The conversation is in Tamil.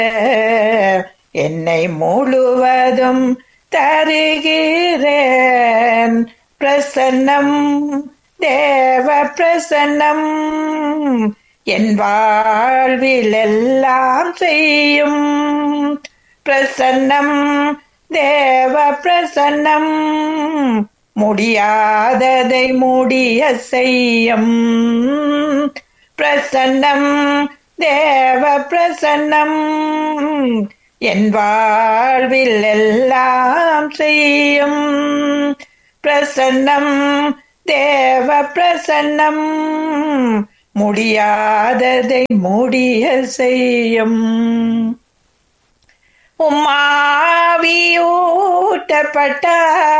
என்னை முழுவதும் தருகிறேன் பிரசன்னம் தேவ பிரசன்னம் என் வாழ்வில் எல்லாம் செய்யும் பிரசன்னம் தேவ பிரசன்னம் முடியாததை முடிய செய்யும் பிரசன்னம் தேவ பிரசன்னம் என் வாழ்வில் எல்லாம் செய்யும் பிரசன்னம் தேவ பிரசன்னம் முடியாததை முடிய செய்யும் உம்மாவியூட்டப்பட்ட